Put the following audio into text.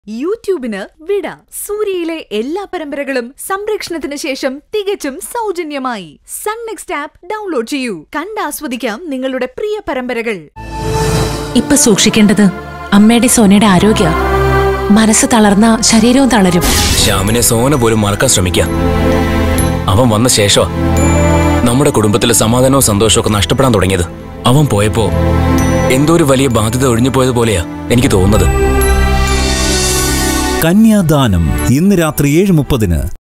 യൂട്യൂബിന് വിട സൂര്യയിലെ എല്ലാ പരമ്പരകളും സംരക്ഷണത്തിന് ശേഷം തികച്ചും സൗജന്യമായി സൺ നെക്സ്റ്റ് ആപ്പ് ഡൗൺലോഡ് ചെയ്യൂ കണ്ടാസ്വദിക്കാം നിങ്ങളുടെ പ്രിയ പരമ്പരകൾ ഇപ്പൊ സൂക്ഷിക്കേണ്ടത് അമ്മയുടെ സോനയുടെ ആരോഗ്യ മനസ്സ് തളർന്ന ശരീരവും തളരും ശ്യാമിനെ സോന പോലും മറക്കാൻ ശ്രമിക്കാം അവൻ വന്ന ശേഷമാ നമ്മുടെ കുടുംബത്തിലെ സമാധാനവും സന്തോഷവും ഒക്കെ നഷ്ടപ്പെടാൻ തുടങ്ങിയത് അവൻ പോയപ്പോ എന്തോ ഒരു വലിയ ബാധ്യത ഒഴിഞ്ഞു പോയതുപോലെയാ എനിക്ക് തോന്നുന്നത് കന്യാദാനം ഇന്ന് രാത്രി ഏഴ് മുപ്പതിന്